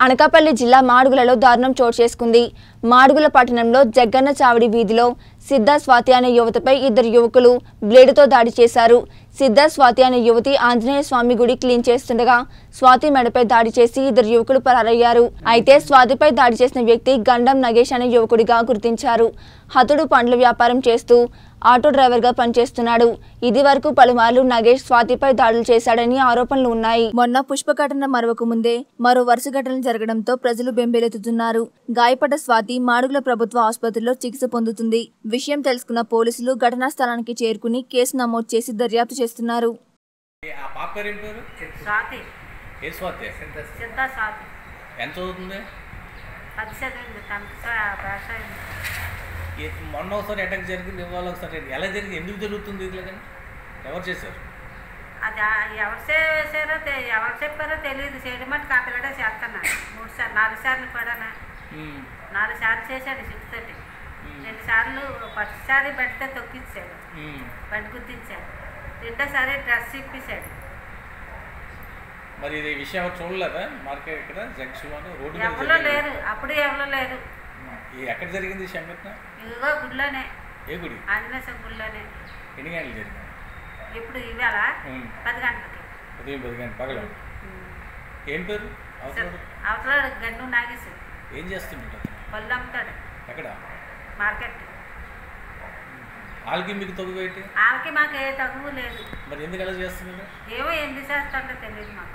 అనకాపల్లి జిల్లా మాడుగులలో దారుణం చోటు చేసుకుంది మాడుగుల పట్టణంలో జగ్గన్న చావడి వీధిలో సిద్ధ స్వాతి అనే యువతపై ఇద్దరు యువకులు బ్లేడుతో దాడి చేశారు సిద్ధ స్వాతి అనే యువతి ఆంజనేయ స్వామి గుడి క్లీన్ చేస్తుండగా స్వాతి మెడపై దాడి చేసి ఇద్దరు యువకులు పరారయ్యారు అయితే స్వాతిపై దాడి చేసిన వ్యక్తి గండం నగేష్ అనే యువకుడిగా గుర్తించారు హతుడు పండ్ల వ్యాపారం చేస్తూ ఆటో డ్రైవర్గా పనిచేస్తున్నాడు ఇది వరకు పలుమార్లు నగేష్ స్వాతిపై దాడులు చేశాడని ఆరోపణలు ఉన్నాయి మొన్న పుష్పఘటన మరవక ముందే మరో వరుస ఘటనలు జరగడంతో ప్రజలు బెంబేలెత్తుతున్నారు గాయపడ్డ స్వాతి మాడుగుల ప్రభుత్వ ఆసుపత్రిలో చికిత్స పొందుతుంది విషయం తెలుసుకున్న పోలీసులు ఘటనా స్థలానికి చేరుకుని కేసు నమోదు చేసి దర్యాప్తు చేస్తున్నారు ఏ- ఆ పాప పేరు ఏం పేరు స్వాతి ఏ స్వాతి సిద్ధ స్వాతి ఎంత చదువుతుంది పది చదివింది టెన్త్ వ్యవసాయం ఏ- మొన్న ఒకసారి అటాక్ జరిగింది ఇవాళ ఒకసారి ఎలా జరిగింది ఎందుకు జరుగుతుంది ఇట్లా కానీ ఎవరు చేశారు అది ఆ- ఎవరు చేశారో తె- ఎవరు చెప్పారో తెలియదు చేయడం మటుకు ఆ పిల్లడే చేస్తున్నాడు మూడు సార్లు నాలుగు సార్లు కూడా ఉమ్, నాలుగు సార్లు చేశాడు సిక్స్ తోటి ఉమ్, రెండు సార్లు ఫస్ట్సారి బండితో తొక్కించాడు ఉమ్. బండి గుద్దించాడు రెండోసారి డ్రెస్ ఇప్పించాడు మరి ఇది విషయం ఎవరు చూడలేదా మార్కెట్ ఇక్కడ జంక్షన్ రోడ్డు మీద ఎవరు జరిగింది. లేరు అప్పుడు ఎవరు లేరు ఈ ఎక్కడ జరిగింది ఈ సంఘటన ఇదిగో గుళ్ళోనే ఏ గుడి ఆంజనేయ స్వామి గుళ్ళోనే ఎన్ని గంటలు జరిగింది ఇప్పుడు ఇవాళ ఉమ్, పది గంటలకి ఉదయం పది గంటల పగల ఉమ్. ఏం పేరు అవసరం అవతల గన్ను నాగేశ్వరు ఏం చేస్తుంటారు పళ్ళు అమ్ముతాడు ఎక్కడ మార్కెట్ వాళ్ళకి మీకు తగ్గు పెట్టి వాళ్ళకి మాకు ఏ తగువు లేదు మరి ఎందుకు అలా చేస్తున్నారు ఏవో ఎందుకు చేస్తుందో తెలియదు మాకు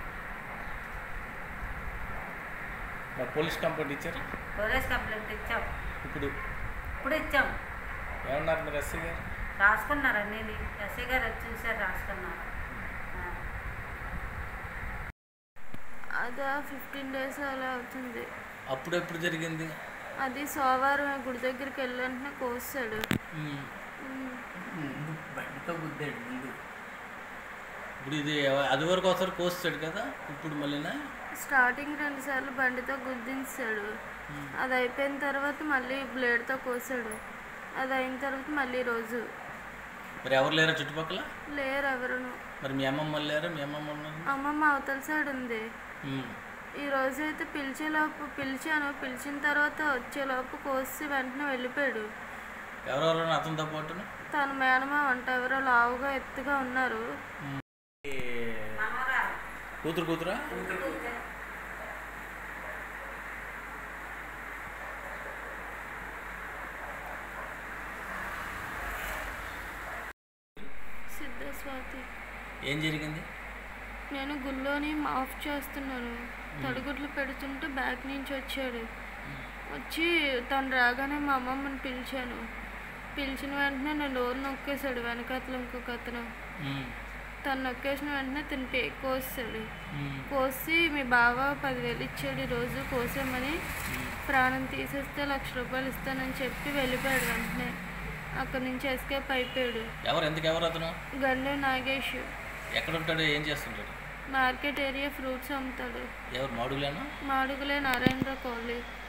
మరి పోలీస్ కంప్లైంట్ ఇచ్చారు పోలీస్ కంప్లైంట్ ఇచ్చాం ఇప్పుడు ఇప్పుడు ఇచ్చాం ఏమన్నారు మరి ఎస్సీ గారు రాసుకున్నారు అన్నీ ఎస్ఐ గారు వచ్చి చూసారు రాసుకున్నారు ఆ. అదా ఫిఫ్టీన్ డేస్ అలా అవుతుంది అప్పుడు ఎప్పుడు జరిగింది అది సోమవారం గుడి దగ్గరికి వెళ్ళి వెంటనే కోసాడు ఉమ్. ఉమ్. బండితో గుద్దాడు ముందు ఇప్పుడు ఇది ఎవ- అది వరకు ఒకసారి కోస్తాడు కదా ఇప్పుడు మళ్ళీనా స్టార్టింగ్ రెండు సార్లు బండితో గుద్దించాడు అది అయిపోయిన తర్వాత మళ్ళీ బ్లేడ్తో కోసాడు అది అయిన తర్వాత మళ్ళీ రోజు మరి ఎవరు లేరా చుట్టుపక్కల లేరు ఎవరును మరి మీ అమ్మమ్మ లేరా మీ అమ్మమ్మ ఉన్నారు అమ్మమ్మ అవతల సైడ్ ఉంది ఉమ్. ఈ రోజు అయితే పిలిచేలోపు పిలిచాను పిలిచిన తర్వాత వచ్చేలోపు కోసి వెంటనే వెళ్ళిపోయాడు ఎవరెవరు అతనితో పాటును తన మేనమా వంట ఎవరో లావుగా ఎత్తుగా ఉన్నారు ఈ కూతురు కూతురా సిద్ధ స్వాతి ఏం జరిగింది నేను గుళ్ళోని ఆఫ్ చేస్తున్నాను తడిగుడ్లు పెడుతుంటే బ్యాక్ నుంచి వచ్చాడు వచ్చి తను రాగానే మా అమ్మమ్మని పిలిచాను పిలిచిన వెంటనే నేను డోర్ నొక్కేశాడు వెనకాతలు ఇంకొక అతను ఉమ్. తను నొక్కేసిన వెంటనే తిని పే కోసాడు ఉమ్. కోసి మీ బావ పదివేలు ఇచ్చాడు ఈ రోజు కోసామని ప్రాణం తీసేస్తే లక్ష రూపాయలు ఇస్తానని చెప్పి వెళ్ళిపోయాడు వెంటనే అక్కడి నుంచి ఎస్కేప్ అయిపోయాడు ఎవరు ఎందుకు ఎవరు అతను గండు నాగేష్ ఎక్కడ ఉంటాడు ఏం చేస్తుంటాడు మార్కెట్ ఏరియా ఫ్రూట్స్ అమ్ముతాడు ఎవరు మాడుగులేనా మాడుగులే నారాయణరావు కాలనీ